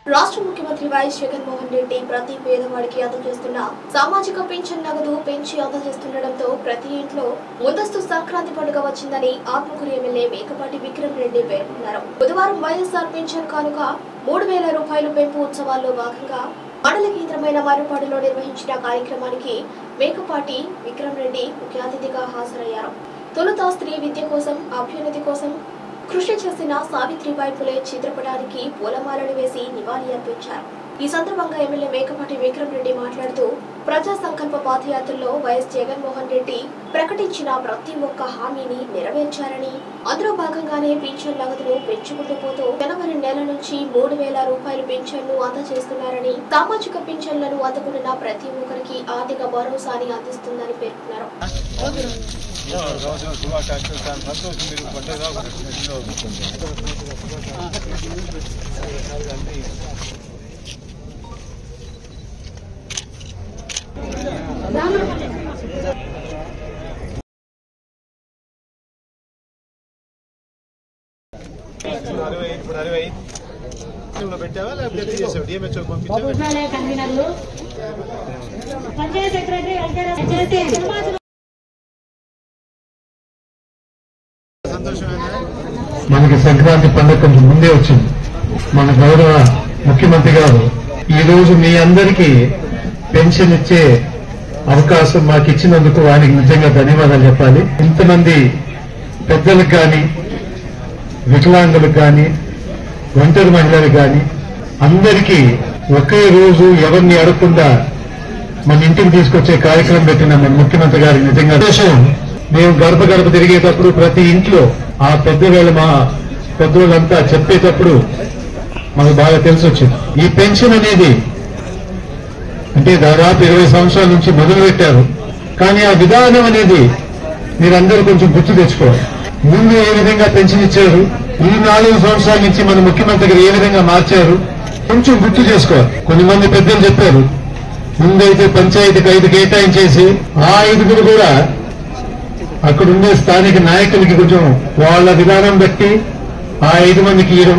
రాష్ట్ర ముఖ్యమంత్రి వైఎస్ జగన్మోహన్ రెడ్డి ప్రతి పేదవాడికి అందజేస్తున్న సామాజిక పింఛన్ నగదు పెంచి అందజేస్తుండటంతో ప్రతి ఇంట్లో ముందస్తు సంక్రాంతి పండుగ వచ్చిందని ఆత్మకూరు ఎమ్మెల్యే మేకపాటి విక్రమ్ రెడ్డి పేర్కొన్నారు బుధవారం వైఎస్ఆర్ పింఛన్ కానుక మూడు వేల రూపాయలు పెంపు ఉత్సవాల్లో భాగంగా మండల కేంద్రమైన మరుపాడులో నిర్వహించిన కార్యక్రమానికి మేకపాటి విక్రమ్ రెడ్డి ముఖ్య అతిథిగా హాజరయ్యారు తొలుత స్త్రీ విద్య కోసం అభ్యున్నతి కోసం కృషి చేసిన సావిత్రిబాయి పులే చిత్రపటానికి పూలమాలలు వేసి నివాళి అర్పించారు ఈ సందర్భంగా ఎమ్మెల్యే మేకపాటి విక్రమ్ రెడ్డి మాట్లాడుతూ ప్రజా సంకల్ప పాదయాత్రలో వైఎస్ జగన్మోహన్ రెడ్డి ప్రకటించిన ప్రతి ఒక్క హామీని నెరవేర్చారని అందులో భాగంగానే పింఛన్ నగదును పెంచుకుంటూ పోతూ జనవరి నెల నుంచి మూడు వేల రూపాయలు పింఛన్ను అందజేస్తున్నారని సామాజిక పింఛన్లను అందుకుంటున్న ప్రతి ఒక్కరికి ఆర్థిక భరోసాని అందిస్తుందని పేర్కొన్నారు రోజున శుభాకాంక్షలు చాలా సంతోషం మీరు పండుగ ఎన్నో అరవై ఇప్పుడు అరవై ఐదు పెట్టావా లేకపోతే ఎట్లా చేసావు డిఎంహెచ్ఓ పంపించావా ప్రభుత్వాలయ కన్వీనర్లు పంచాయత్ సెక్రటరీ పంచాయతీ సంతోషమేనా మనకి సంక్రాంతి పండుగ కొంచెం ముందే వచ్చింది మన గౌరవ ముఖ్యమంత్రి గారు ఈ రోజు మీ అందరికీ పెన్షన్ ఇచ్చే అవకాశం మాకు ఇచ్చినందుకు ఆయనకి నిజంగా ధన్యవాదాలు చెప్పాలి ఇంతమంది పెద్దలకు కానీ వికలాంగులకు కానీ ఒంటరి మహిళలకు కానీ అందరికీ ఒకే రోజు ఎవరిని అడగకుండా మన ఇంటికి తీసుకొచ్చే కార్యక్రమం పెట్టిన మన ముఖ్యమంత్రి గారికి నిజంగా సంతోషం మేము గడప గడప తిరిగేటప్పుడు ప్రతి ఇంట్లో ఆ పెద్దవేళ మా పెద్దవాళ్ళంతా చెప్పేటప్పుడు మనకు బాగా తెలిసి వచ్చింది ఈ పెన్షన్ అనేది అంటే దాదాపు ఇరవై సంవత్సరాల నుంచి మొదలు పెట్టారు కానీ ఆ విధానం అనేది మీరందరూ కొంచెం గుర్తు తెచ్చుకోవాలి ముందు ఏ విధంగా పెన్షన్ ఇచ్చారు ఈ నాలుగు సంవత్సరాల నుంచి మన ముఖ్యమంత్రి గారు ఏ విధంగా మార్చారు కొంచెం గుర్తు చేసుకోవాలి కొంతమంది పెద్దలు చెప్పారు ముందైతే పంచాయతీకి ఐదు కేటాయించేసి ఆ ఐదుగురు కూడా అక్కడ ఉండే స్థానిక నాయకులకి కొంచెం వాళ్ళ విధానం బట్టి ఆ ఐదు మందికి ఇవ్వడం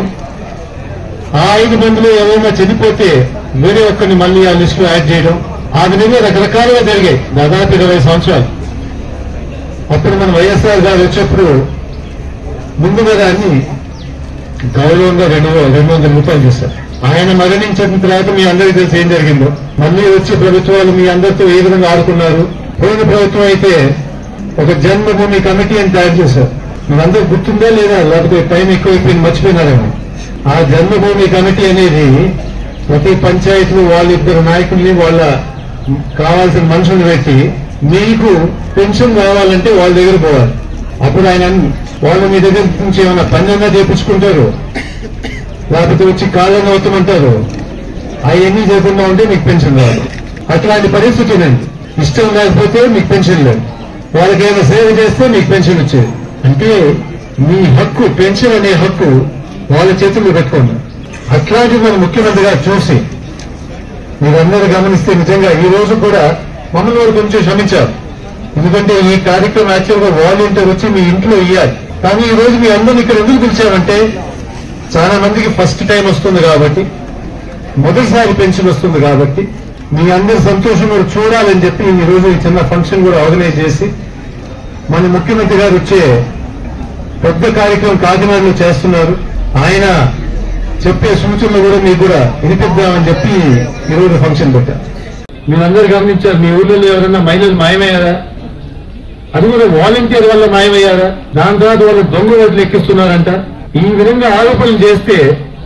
ఆ ఐదు మందిలో ఎవరైనా చనిపోతే వేరే ఒక్కరిని మళ్ళీ ఆ లిస్ట్ లో యాడ్ చేయడం ఆ విధంగా రకరకాలుగా జరిగాయి దాదాపు ఇరవై సంవత్సరాలు అప్పుడు మన వైఎస్ఆర్ గారు వచ్చేప్పుడు ముందుగా దాన్ని గౌరవంగా రెండు రెండు వందల రూపాయలు చేశారు ఆయన మరణించిన తర్వాత మీ అందరికీ తెలిసి ఏం జరిగిందో మళ్ళీ వచ్చే ప్రభుత్వాలు మీ అందరితో ఏ విధంగా ఆడుకున్నారు పోయిన ప్రభుత్వం అయితే ఒక జన్మభూమి కమిటీ అని తయారు చేశారు మీరందరూ గుర్తుందా లేదా లేకపోతే టైం ఎక్కువైపోయింది మర్చిపోయినారేమో ఆ జన్మభూమి కమిటీ అనేది ప్రతి పంచాయతీలో వాళ్ళిద్దరు నాయకుల్ని వాళ్ళ కావాల్సిన మనుషుల్ని పెట్టి మీకు పెన్షన్ కావాలంటే వాళ్ళ దగ్గర పోవాలి అప్పుడు ఆయన వాళ్ళు మీ దగ్గర నుంచి ఏమైనా పన్నెన్నా చేపించుకుంటారు లేకపోతే వచ్చి కాళ్ళని అవుతామంటారు అవన్నీ చేయకుండా ఉంటే మీకు పెన్షన్ రాదు అట్లాంటి పరిస్థితి ఉందండి ఇష్టం లేకపోతే మీకు పెన్షన్ లేదు వాళ్ళకి ఏమైనా సేవ చేస్తే మీకు పెన్షన్ వచ్చేది అంటే మీ హక్కు పెన్షన్ అనే హక్కు వాళ్ళ చేతుల్లో పెట్టుకోండి అట్లాంటి మన ముఖ్యమంత్రి గారు చూసి మీరందరూ గమనిస్తే నిజంగా ఈ రోజు కూడా మమ్మల్ని వారు కొంచెం క్షమించారు ఎందుకంటే ఈ కార్యక్రమం యాక్చువల్ గా వాలంటీర్ వచ్చి మీ ఇంట్లో ఇయ్యాలి కానీ ఈ రోజు మీ అందరిని ఇక్కడ ఎందుకు పిలిచామంటే చాలా మందికి ఫస్ట్ టైం వస్తుంది కాబట్టి మొదటిసారి పెన్షన్ వస్తుంది కాబట్టి మీ అందరి సంతోషం కూడా చూడాలని చెప్పి ఈ రోజు ఈ చిన్న ఫంక్షన్ కూడా ఆర్గనైజ్ చేసి మన ముఖ్యమంత్రి గారు వచ్చే పెద్ద కార్యక్రమం కాకినాడలో చేస్తున్నారు ఆయన చెప్పే సూచనలు కూడా మీకు కూడా వినిపిద్దామని చెప్పి ఈ రోజు ఫంక్షన్ పెట్టారు మీరందరూ గమనించారు మీ ఊళ్ళో ఎవరైనా మహిళలు మాయమయ్యారా అది కూడా వాలంటీర్ వల్ల మాయమయ్యారా దాని తర్వాత వాళ్ళు దొంగ ఓట్లు ఎక్కిస్తున్నారంట ఈ విధంగా ఆరోపణలు చేస్తే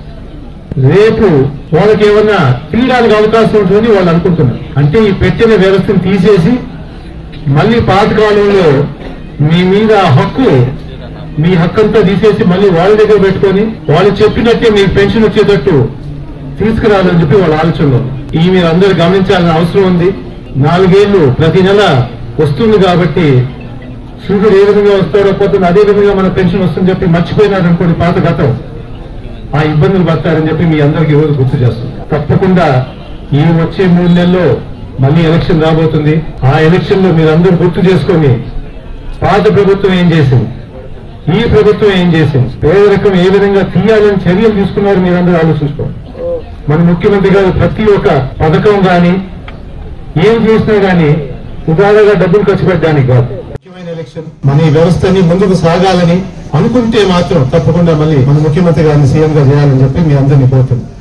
రేపు వాళ్ళకి ఏమన్నా తీయడానికి అవకాశం ఉంటుందని వాళ్ళు అనుకుంటున్నారు అంటే ఈ పెట్టిన వ్యవస్థను తీసేసి మళ్ళీ పాతకాలంలో మీ మీద ఆ హక్కు మీ హక్కంతా తీసేసి మళ్ళీ వాళ్ళ దగ్గర పెట్టుకొని వాళ్ళు చెప్పినట్టే మీకు పెన్షన్ వచ్చేటట్టు తీసుకురావాలని చెప్పి వాళ్ళ ఆలోచనలో ఈ మీరు అందరూ గమనించాల్సిన అవసరం ఉంది నాలుగేళ్లు ప్రతి నెల వస్తుంది కాబట్టి సూర్యుడు ఏ విధంగా వస్తాడో పోతుంది అదే విధంగా మన పెన్షన్ వస్తుందని చెప్పి మర్చిపోయినారు అనుకోండి పాత గతం ఆ ఇబ్బందులు పడతారని చెప్పి మీ అందరికి ఈ రోజు గుర్తు చేస్తుంది తప్పకుండా ఈ వచ్చే మూడు నెలల్లో మళ్ళీ ఎలక్షన్ రాబోతుంది ఆ ఎలక్షన్ లో మీరందరూ గుర్తు చేసుకొని పాత ప్రభుత్వం ఏం చేసింది ఈ ప్రభుత్వం ఏం చేసింది పేదరికం ఏ విధంగా తీయాలని చర్యలు తీసుకున్నారు మీరందరూ ఆలోచించుకోండి మన ముఖ్యమంత్రి గారు ప్రతి ఒక్క పథకం గాని ఏం చేసినా గాని ఉదారగా డబ్బులు ఖర్చు పెట్టడానికి కాదు ముఖ్యమైన ఎలక్షన్ మన ఈ వ్యవస్థని ముందుకు సాగాలని అనుకుంటే మాత్రం తప్పకుండా మళ్ళీ మన ముఖ్యమంత్రి గారిని సీఎం గా చేయాలని చెప్పి మీ అందరినీ కోరుతున్నాను